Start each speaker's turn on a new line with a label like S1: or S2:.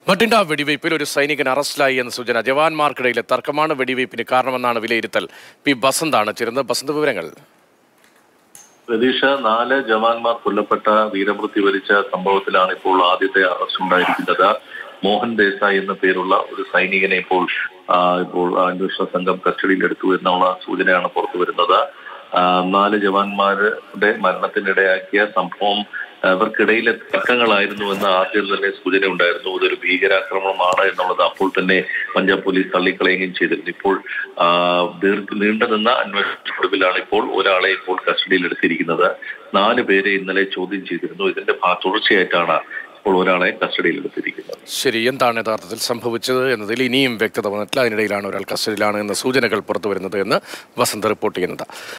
S1: ഭട്ടിണ്ട വെടിവയ്പിൽ ഒരു സൈനികൻ അറസ്റ്റിലായി എന്ന സൂചന ജവാന്മാർക്കിടയിലെ തർക്കമാണ് വെടിവയ്പിന് കാരണമെന്നാണ് വിലയിരുത്തൽ പി ബസന്താണ് ചേരുന്നത് ബസന്ത് വിവരങ്ങൾ
S2: രതീഷ നാല് ജവാന്മാർ കൊല്ലപ്പെട്ട വീരമൃത്യു വരിച്ച സംഭവത്തിലാണ് ഇപ്പോൾ ആദ്യത്തെ അറസ്റ്റ് ഉണ്ടായിരിക്കുന്നത് മോഹൻ ദേശായി എന്ന പേരുള്ള ഒരു സൈനികനെ ഇപ്പോൾ ആ, ഇപ്പോൾ അന്വേഷണ സംഘം കസ്റ്റഡിയിലെടുത്തു എന്നുള്ള സൂചനയാണ് പുറത്തു വരുന്നത് ആ, നാല് ജവാന്മാരുടെ മരണത്തിനിടയാക്കിയ സംഭവം അവർക്കിടയിലെ തർക്കങ്ങളായിരുന്നു എന്ന് ആദ്യം തന്നെ സൂചന ഉണ്ടായിരുന്നു ഇതൊരു ഭീകരാക്രമണമാണ് എന്നുള്ളത് അപ്പോൾ തന്നെ പഞ്ചാബ് പോലീസ് തള്ളിക്കളയുകയും ചെയ്തിരുന്നു ഇപ്പോൾ ആ, ദീർഘ നീണ്ടു നിന്ന അന്വേഷണത്തിനൊടുവിലാണ് ഇപ്പോൾ ഒരാളെ ഇപ്പോൾ കസ്റ്റഡിയിൽ എടുത്തിരിക്കുന്നത് നാല് പേരെ ഇന്നലെ ചോദ്യം ചെയ്തിരുന്നു ഇതിന്റെ ഭാ- തുടർച്ചയായിട്ടാണ് ഇപ്പോൾ ഒരാളെ കസ്റ്റഡിയിൽ എടുത്തിരിക്കുന്നത്
S1: ശരി എന്താണ് യഥാർത്ഥത്തിൽ സംഭവിച്ചത് എന്നതിൽ ഇനിയും വ്യക്തത വന്നിട്ടില്ല അതിനിടയിലാണ് ഒരാൾ കസ്റ്റഡിയിലാണ് എന്ന സൂചനകൾ പുറത്തു വരുന്നത് എന്ന് വസന്ത് റിപ്പോർട്ട് ചെയ്യുന്നത്